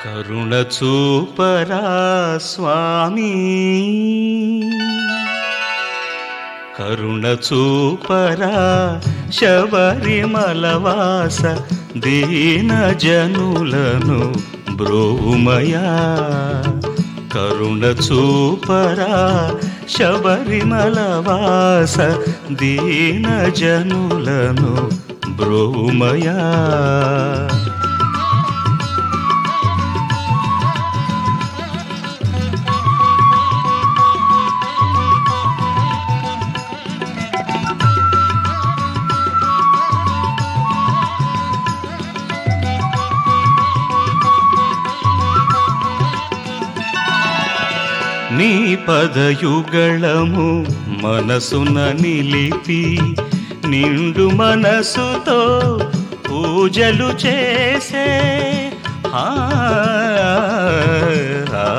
కరుణ చూపరా స్వామి కరుణ చూపరా శబరిమలవాస దీన జనులను బ్రోమయా కరుణ చూపరా శబరిమలవాస దీన జనులను బ్రోమయా నీ పదయుగళము మనసున నిలిపి నిండు మనసుతో పూజలు చేసే ఆ, ఆ,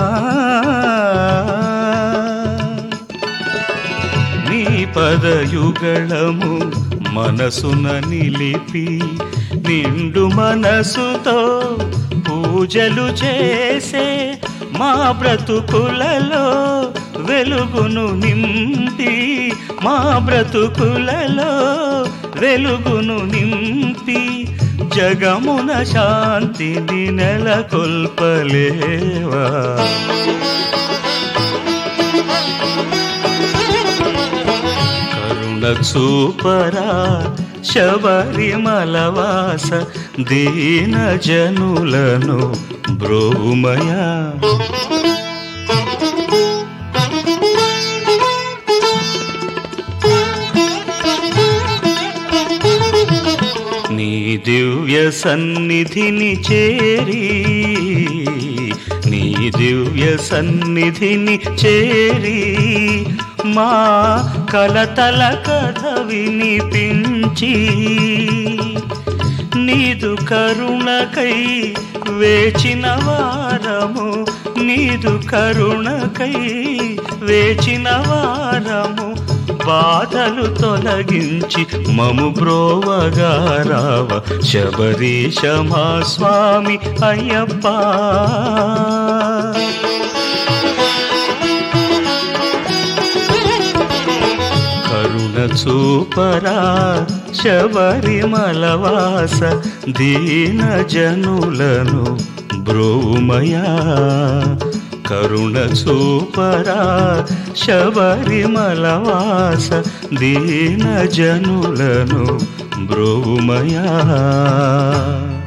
నీ పదయుగళము మనసున నిలిపి నిండు మనసుతో పూజలు చేసే మా బ్రతుకులలో వెలుగును నింపి మా బ్రతుకులలో వెలుగును నింపి జగమున శాంతిని నెలకొల్పలేవా కరుణ చూపరా శబరిమలవాస దీన జనులను బ్రోమయా నీ దివ్య సన్నిధిని చేరి నీ దివ్య సన్నిధిని చేరి మా కలతల కథ వినిపించి నీదు కరుణకై వేచిన వారము నీదు కరుణకై వేచిన వారము బాధలు తొలగించి మము బ్రోవగారావ శబరీశ మా స్వామి అయ్యప్ప కరుణ చూపరా శబరిమలవాస దీన జనులను బ్రోమయా కరుణ చూపరా శబరిమలవాస దీన జనులను బ్రోమయా